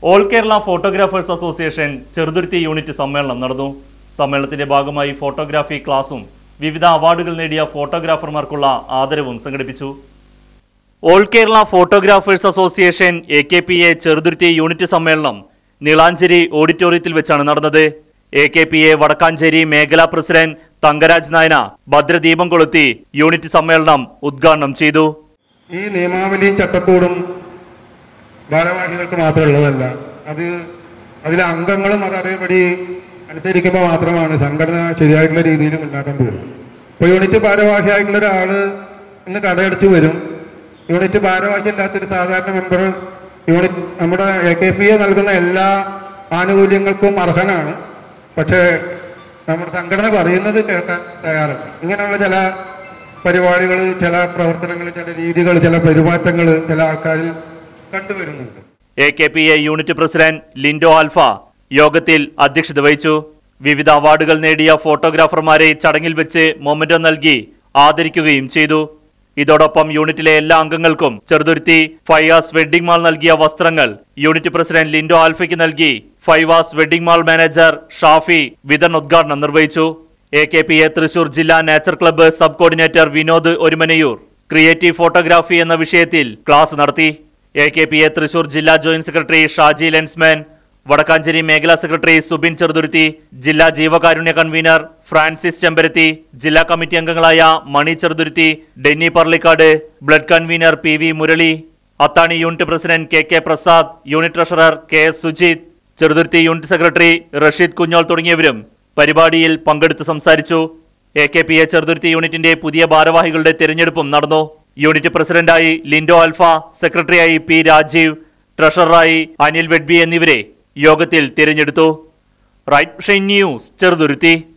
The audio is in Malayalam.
all Kerala Photographers Association Cheruthuruthy unit സമ്മേളനം നടന്നു സമ്മേളനത്തിന്റെ ഭാഗമായി ഫോട്ടോഗ്രാഫി ക്ലാസും വിവിധ അവാർഡുകൾ നേടിയ ഫോട്ടോഗ്രാഫർമാർക്കുള്ള ആദരവും സംഘടിപ്പിച്ചു All Kerala Photographers Association A K P A Cheruthuruthy unit സമ്മേളനം നീളാഞ്ചേരി ഓഡിറ്റോറിയത്തിൽ വെച്ചാണ് നടന്നത് A K P A Vadakkanchery മേഖലാ പ്രസിഡന്റ് തങ്കരാജ് നായന ഭദ്രദീപം കൊളുത്തി യൂണിറ്റ് സമ്മേളനം ഉദ്ഘാടനം ചെയ്തു ഈ നിയമാവലിയും ചട്ടക്കൂടും ഭാരവാഹികൾക്ക് മാത്രമുള്ളതല്ല അത് അതിലെ അംഗങ്ങളും അത് അതേപടി അനുസരിക്കുമ്പോൾ മാത്രമാണ് സംഘടന ശരിയായിട്ടുള്ള രീതിയിൽ മുന്നാക്കാൻ പോകും ഇപ്പോൾ യൂണിറ്റ് ഭാരവാഹിയായിട്ടുള്ള ഒരാൾ ഇന്ന് കടയടിച്ചു വരും യൂണിറ്റ് ഭാരവാഹി അല്ലാത്തൊരു സാധാരണ മെമ്പർ യൂണിറ്റ് നമ്മുടെ എ കെ പി എ നൽകുന്ന എല്ലാ ആനുകൂല്യങ്ങൾക്കും അർഹനാണ് പക്ഷേ നമ്മുടെ സംഘടന പറയുന്നത് കേൾക്കാൻ തയ്യാറല്ല ഇങ്ങനെയുള്ള ചില പരിപാടികൾ ചില പ്രവർത്തനങ്ങൾ ചില രീതികൾ ചില പെരുമാറ്റങ്ങൾ ചില ആൾക്കാരിൽ കണ്ടുവരുന്നുണ്ട് A K P A unit president Lindo Alpha യോഗത്തിൽ അധ്യക്ഷത വഹിച്ചു വിവിധ അവാർഡുകൾ നേടിയ ഫോട്ടോഗ്രാഫർമാരെ ചടങ്ങിൽ വെച്ച് മൊമെന്റോ നൽകി ആദരിക്കുകയും ചെയ്തു ഇതോടൊപ്പം യൂണിറ്റിലെ എല്ലാ അംഗങ്ങൾക്കും ചെറുതുരുത്തി ഫൈവാസ് വെഡ്ഡിംഗ് മാൾ നൽകിയ വസ്ത്രങ്ങൾ യൂണിറ്റ് പ്രസിഡന്റ് ലിൻഡോ ആൽഫയ്ക്ക് നൽകി ഫൈവാസ് വെഡ്ഡിംഗ് മാൾ മാനേജർ ഷാഫി വിതരണോദ്ഘാടനം നിർവഹിച്ചു A K P A Thrissur ജില്ലാ nature club sub coordinator Vinod Orumanayur creative photography എന്ന വിഷയത്തിൽ ക്ലാസ് നടത്തി A K P A Thrissur ജില്ലാ joint secretary Shaji Lensman Wadakkanchery മേഖലാ സെക്രട്ടറി സുബിൻ ചെറുതുരുത്തി ജില്ലാ ജീവകാരുണ്യ കൺവീനർ ഫ്രാൻസിസ് ചെമ്പരത്തി ജില്ലാ കമ്മിറ്റി അംഗങ്ങളായ Mani Cheruthuruthy Denny Parlikkad blood convener P V Murali Athani unit president K K Prasad unit treasurer K S Sujith Cheruthuruthy unit secretary Rasheed Kunjol തുടങ്ങിയവരും പരിപാടിയിൽ പങ്കെടുത്ത് സംസാരിച്ചു A K P A Cheruthuruthy യൂണിറ്റിന്റെ പുതിയ ഭാരവാഹികളുടെ തിരഞ്ഞെടുപ്പും നടന്നു യൂണിറ്റ് പ്രസിഡന്റായി ലിൻഡോ അൽഫ സെക്രട്ടറിയായി പി രാജീവ് ട്രഷററായി അനിൽ വെഡ്ബി എന്നിവരെ യോഗത്തിൽ തിരഞ്ഞെടുത്തു റൈറ്റ് ഷൈൻ ന്യൂസ് ചെറുതുരുത്തി